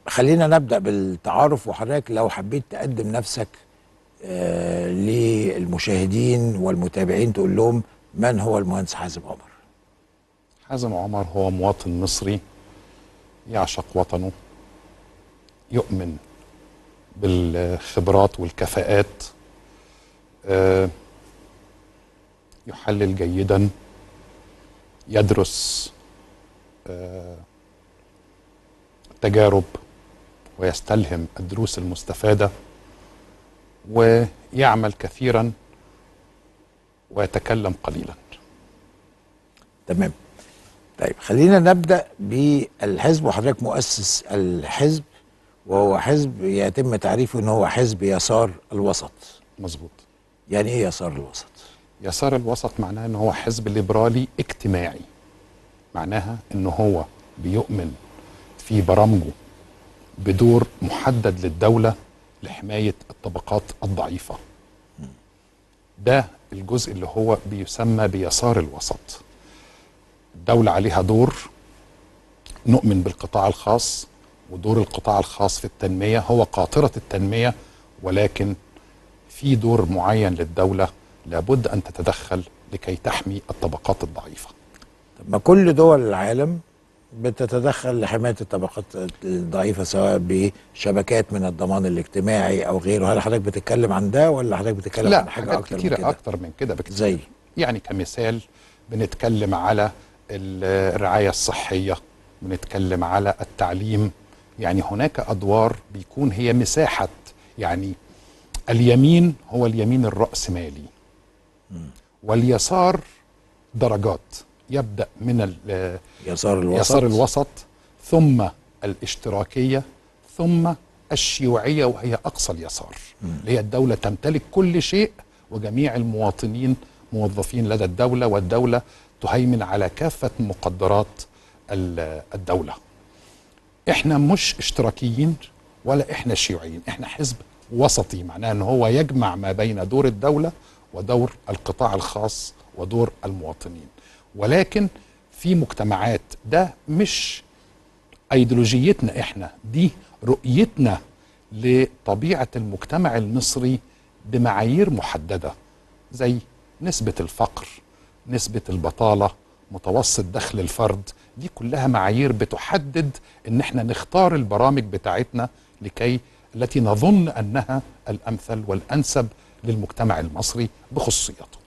خلينا نبدا بالتعارف وحضرتك لو حبيت تقدم نفسك آه للمشاهدين والمتابعين تقول لهم من هو المهندس حازم عمر حازم عمر هو مواطن مصري يعشق وطنه يؤمن بالخبرات والكفاءات آه، يحلل جيدا يدرس آه، تجارب ويستلهم الدروس المستفاده ويعمل كثيرا ويتكلم قليلا تمام طيب خلينا نبدا بالحزب وحضرتك مؤسس الحزب وهو حزب يتم تعريفه ان هو حزب يسار الوسط مظبوط يعني ايه يسار الوسط يسار الوسط معناه ان هو حزب ليبرالي اجتماعي معناها ان هو بيؤمن في برامجه بدور محدد للدولة لحماية الطبقات الضعيفة ده الجزء اللي هو بيسمى بيسار الوسط الدولة عليها دور نؤمن بالقطاع الخاص ودور القطاع الخاص في التنمية هو قاطرة التنمية ولكن في دور معين للدولة لابد أن تتدخل لكي تحمي الطبقات الضعيفة طب ما كل دول العالم بتتدخل لحمايه الطبقات الضعيفه سواء بشبكات من الضمان الاجتماعي او غيره هل حضرتك بتتكلم عن ده ولا حضرتك بتتكلم لا عن حاجه حاجات اكتر من كتيرة كده أكتر من كده بكتير زي يعني كمثال بنتكلم على ال- الرعاية الصحية بنتكلم على التعليم يعني هناك أدوار بيكون هي مساحة يعني اليمين هو اليمين الرأسمالي واليسار درجات يبدأ من ال- يسار الوسط يسار الوسط ثم الاشتراكية ثم الشيوعية وهي أقصى اليسار اللي هي الدولة تمتلك كل شيء وجميع المواطنين موظفين لدى الدولة والدولة تهيمن على كافة مقدرات ال- الدولة احنا مش اشتراكيين ولا احنا شيوعيين احنا حزب وسطي معناه ان هو يجمع ما بين دور الدولة ودور القطاع الخاص ودور المواطنين ولكن في مجتمعات ده مش ايديولوجيتنا احنا دي رؤيتنا لطبيعه المجتمع المصري بمعايير محدده زي نسبه الفقر نسبه البطاله متوسط دخل الفرد دي كلها معايير بتحدد ان احنا نختار البرامج بتاعتنا لكي التي نظن انها الامثل والانسب للمجتمع المصري بخصوصياته